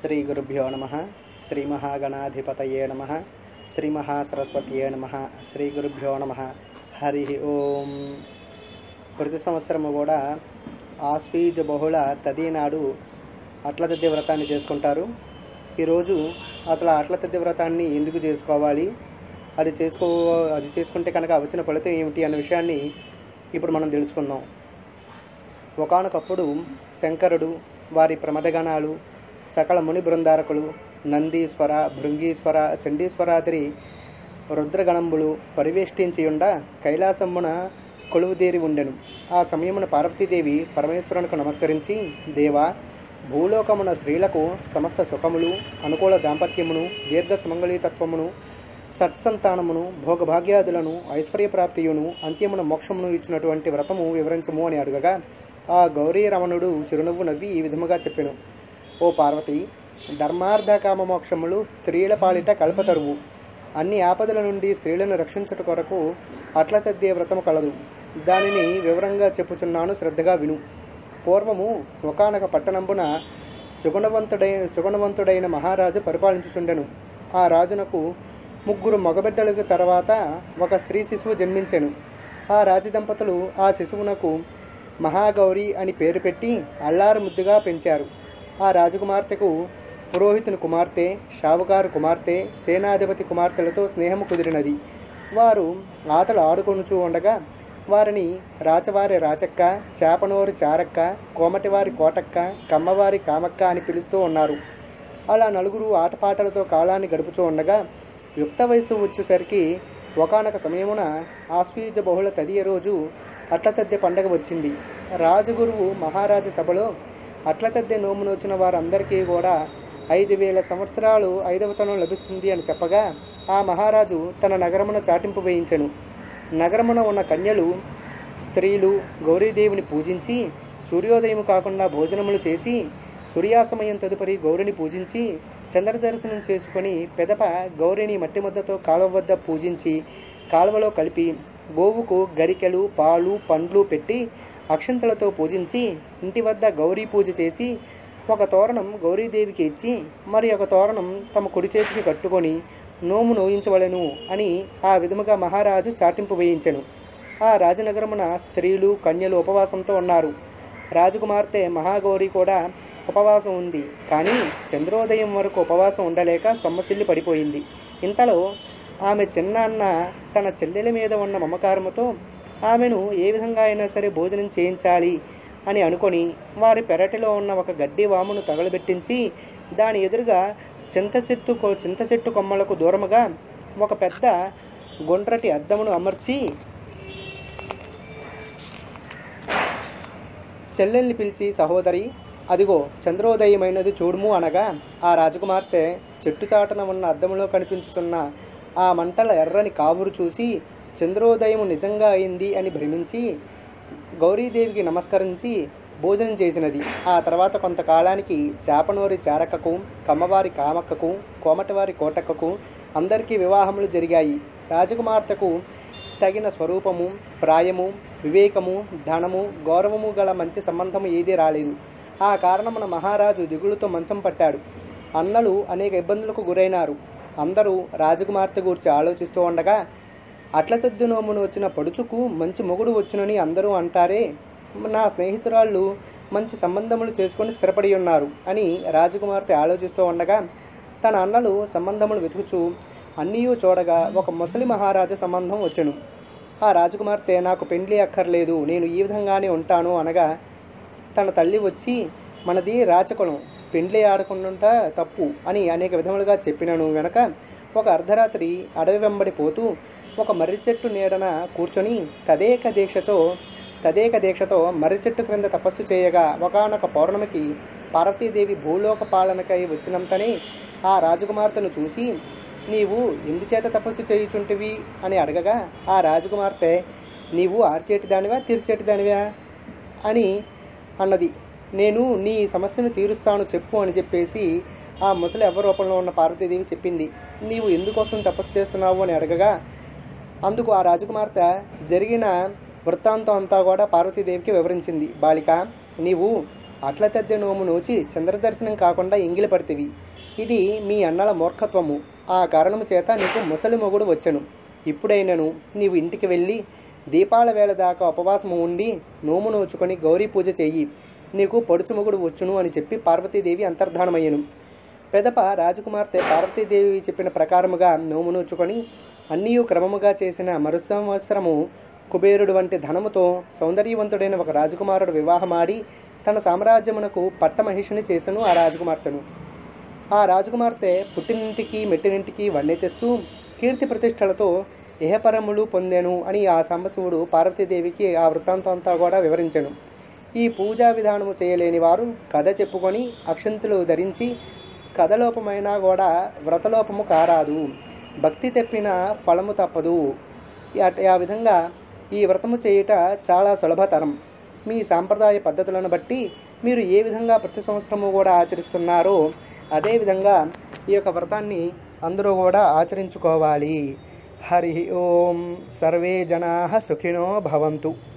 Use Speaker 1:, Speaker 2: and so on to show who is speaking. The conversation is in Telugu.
Speaker 1: శ్రీ గురుభ్యో నమ శ్రీ మహాగణాధిపతయే నమ శ్రీ మహాసరస్వతయే నమ శ్రీ గురుభ్యో నమ హరి ఓం ప్రతి సంవత్సరము కూడా ఆశ్వీజ బహుళ తది నాడు అట్ల తద్ది వ్రతాన్ని చేసుకుంటారు ఈరోజు అసలు ఆ అట్ల తద్ది వ్రతాన్ని ఎందుకు చేసుకోవాలి అది చేసుకో అది చేసుకుంటే కనుక వచ్చిన ఫలితం ఏమిటి అన్న విషయాన్ని ఇప్పుడు మనం తెలుసుకుందాం ఒకానొకప్పుడు శంకరుడు వారి ప్రమదగణాలు సకల ముని బృందారకులు నందీశ్వర భృంగీశ్వర చండీశ్వరాద్రి రుద్రగణంబులు పరివేష్టించియుండ కైలాసమ్మున కొలువుదేరి ఉండెను ఆ సమయమున పార్వతీదేవి పరమేశ్వరునికి నమస్కరించి దేవా భూలోకమున స్త్రీలకు సమస్త సుఖములు అనుకూల దాంపత్యమును దీర్ఘ సుమంగళీతత్వమును సత్సంతానమును భోగభాగ్యాదులను ఐశ్వర్యప్రాప్తియును అంత్యమున మోక్షమును ఇచ్చినటువంటి వ్రతము వివరించము అని అడగగా ఆ గౌరీ రమణుడు చిరునవ్వు నవ్వి ఈ విధముగా చెప్పెను ఓ పార్వతి ధర్మార్థ కామ మోక్షములు స్త్రీల పాలిట కల్పతరువు అన్ని ఆపదల నుండి స్త్రీలను రక్షించుట కొరకు అట్ల తద్దే వ్రతము కలదు దానిని వివరంగా చెప్పుచున్నాను శ్రద్ధగా విను పూర్వము ఒకనొక పట్టణంబున సుగుణవంతుడైన సుగుణవంతుడైన మహారాజు పరిపాలించుచుండెను ఆ రాజునకు ముగ్గురు మగబిడ్డలకు తర్వాత ఒక స్త్రీ శిశువు జన్మించెను ఆ రాజదంపతులు ఆ శిశువునకు మహాగౌరి అని పేరు పెట్టి అల్లారు ముద్దుగా పెంచారు ఆ రాజకుమార్తెకు పురోహితుని కుమార్తె షావుకారు కుమార్తె సేనాధిపతి కుమార్తెలతో స్నేహము కుదిరినది వారు ఆటలు ఆడుకొనుచూ ఉండగా వారిని రాచవారి రాచక్క చేపనోరి చారక్క కోమటివారి కోటక్క కమ్మవారి కామక్క అని పిలుస్తూ ఉన్నారు అలా నలుగురు ఆటపాటలతో కాలాన్ని గడుపుతూ ఉండగా యుక్త వయసు వచ్చేసరికి ఒకనొక సమయమున ఆశ్వీజ బహుళ తదియ రోజు అట్లతద్దె పండగ వచ్చింది రాజగురువు మహారాజ సభలో అట్లతద్దె నోమును వచ్చిన వారందరికీ కూడా ఐదు వేల సంవత్సరాలు ఐదవతనం లభిస్తుంది అని చెప్పగా ఆ మహారాజు తన నగరమున చాటింపు వేయించెను నగరమున ఉన్న కన్యలు స్త్రీలు గౌరీదేవిని పూజించి సూర్యోదయం కాకుండా భోజనములు చేసి సూర్యాస్తమయం తదుపరి గౌరిని పూజించి చంద్రదర్శనం చేసుకొని పెదప గౌరిని మట్టి ముద్దతో కాలువ వద్ద పూజించి కాలువలో కలిపి గోవుకు గరికెలు పాలు పండ్లు పెట్టి అక్షంతలతో పూజించి ఇంటి వద్ద గౌరీ పూజ చేసి ఒక తోరణం గౌరీదేవికి ఇచ్చి మరి ఒక తోరణం తమ కుడి చేతికి కట్టుకొని నోము నోయించవలెను అని ఆ విధముగా మహారాజు చాటింపు వేయించెను ఆ రాజనగరమున స్త్రీలు కన్యలు ఉపవాసంతో ఉన్నారు రాజకుమార్తె మహాగౌరి కూడా ఉపవాసం ఉంది కానీ చంద్రోదయం వరకు ఉపవాసం ఉండలేక సొమ్మసిల్లి పడిపోయింది ఇంతలో ఆమె చిన్న అన్న తన చెల్లెల మీద ఉన్న మమకారముతో ఆమెను ఏ విధంగా అయినా సరే భోజనం చేయించాలి అని అనుకొని వారి పెరటిలో ఉన్న ఒక గడ్డి వామును తగలబెట్టించి దాని ఎదురుగా చింత చెట్టు కొ- చింత చెట్టు కొమ్మలకు దూరముగా ఒక పెద్ద గుండ్రటి అద్దమును అమర్చి చెల్లెల్ని పిలిచి సహోదరి అదిగో చంద్రోదయమైనది చూడుము అనగా ఆ రాజకుమార్తె చెట్టు చాటున ఉన్న అద్దములో కనిపించుతున్న ఆ మంటల ఎర్రని కావురు చూసి చంద్రోదయం నిజంగా అయింది అని భ్రమించి గౌరీదేవికి నమస్కరించి భోజనం చేసినది ఆ తర్వాత కొంతకాలానికి చేపనోరి చారక్కకు కమ్మవారి కామక్కకు కోమటివారి కోటక్కకు అందరికీ వివాహములు జరిగాయి రాజకుమార్తెకు తగిన స్వరూపము ప్రాయము వివేకము ధనము గౌరవము గల మంచి సంబంధము ఏదీ రాలేదు ఆ కారణమున మహారాజు దిగులుతో మంచం పట్టాడు అన్నలు అనేక ఇబ్బందులకు గురైనారు అందరూ రాజకుమార్తె గురించి ఆలోచిస్తూ ఉండగా అట్లతద్దు నోమును వచ్చిన పడుచుకు మంచి మొగుడు వచ్చునని అందరూ అంటారే నా స్నేహితురాళ్ళు మంచి సంబంధములు చేసుకొని స్థిరపడి ఉన్నారు అని రాజకుమార్తె ఆలోచిస్తూ ఉండగా తన అన్నలు సంబంధములు వెతుకుచూ అన్నీయూ చూడగా ఒక ముసలి మహారాజు సంబంధం వచ్చెను ఆ రాజకుమార్తె నాకు పెండ్లి అక్కర్లేదు నేను ఈ విధంగానే ఉంటాను అనగా తన తల్లి వచ్చి మనది రాచకులం పెండ్లి ఆడకుండా తప్పు అని అనేక విధములుగా చెప్పినను వెనక ఒక అర్ధరాత్రి అడవి వెంబడి పోతూ ఒక మర్రి చెట్టు నీడన కూర్చొని తదేక దీక్షతో తదేక దీక్షతో మర్రి చెట్టు క్రింద తపస్సు చేయగా ఒకనొక పౌర్ణమికి పార్వతీదేవి భూలోక పాలనకై వచ్చినంతనే ఆ రాజకుమార్తెను చూసి నీవు ఎందుచేత తపస్సు చేయుచుంటివి అని అడగగా ఆ రాజకుమార్తె నీవు ఆర్చేటి దానివా తీర్చేటి దానివా అని అన్నది నేను నీ సమస్యను తీరుస్తాను చెప్పు అని చెప్పేసి ఆ ముసలి ఎవ్వ రూపంలో ఉన్న పార్వతీదేవి చెప్పింది నీవు ఎందుకోసం తపస్సు చేస్తున్నావు అని అడగగా అందుకు ఆ రాజకుమార్తె జరిగిన వృత్తాంతం అంతా కూడా పార్వతీదేవికి వివరించింది బాలిక నీవు అట్ల తద్దె నోము నోచి చంద్రదర్శనం కాకుండా ఎంగిలి పడితివి ఇది మీ అన్నల మూర్ఖత్వము ఆ కారణము చేత నీకు ముసలి మొగుడు వచ్చెను ఇప్పుడైనను నీవు ఇంటికి వెళ్ళి దీపాల వేళ దాకా ఉపవాసము ఉండి నోము నోచుకొని గౌరీ పూజ చెయ్యి నీకు పడుచు మొగుడు వచ్చును అని చెప్పి పార్వతీదేవి అంతర్ధానమయ్యను పెదప రాజకుమార్తె పార్వతీదేవి చెప్పిన ప్రకారముగా నోము నోచుకొని అన్నీయు క్రమముగా చేసిన మరు సంవత్సరము కుబేరుడు వంటి ధనముతో సౌందర్యవంతుడైన ఒక రాజకుమారుడు వివాహమాడి తన సామ్రాజ్యమునకు పట్టమహిషిని చేసెను ఆ రాజకుమార్తెను ఆ రాజకుమార్తె పుట్టినింటికి మెట్టినింటికి వన్నె తెస్తూ కీర్తి ప్రతిష్టలతో ఇహపరములు పొందెను అని ఆ సంబశివుడు పార్వతీదేవికి ఆ వృత్తాంతం అంతా కూడా వివరించెను ఈ పూజా విధానము చేయలేని వారు కథ చెప్పుకొని అక్షంతులు ధరించి కథలోపమైనా కూడా వ్రతలోపము కారాదు భక్తి తెప్పిన ఫలము తప్పదు అట్- ఆ విధంగా ఈ వ్రతము చేయుట చాలా సులభతరం మీ సాంప్రదాయ పద్ధతులను బట్టి మీరు ఏ విధంగా ప్రతి సంవత్సరము కూడా ఆచరిస్తున్నారో అదేవిధంగా ఈ యొక్క వ్రతాన్ని అందరూ కూడా ఆచరించుకోవాలి హరి ఓం సర్వే జనా సుఖినో భవంతు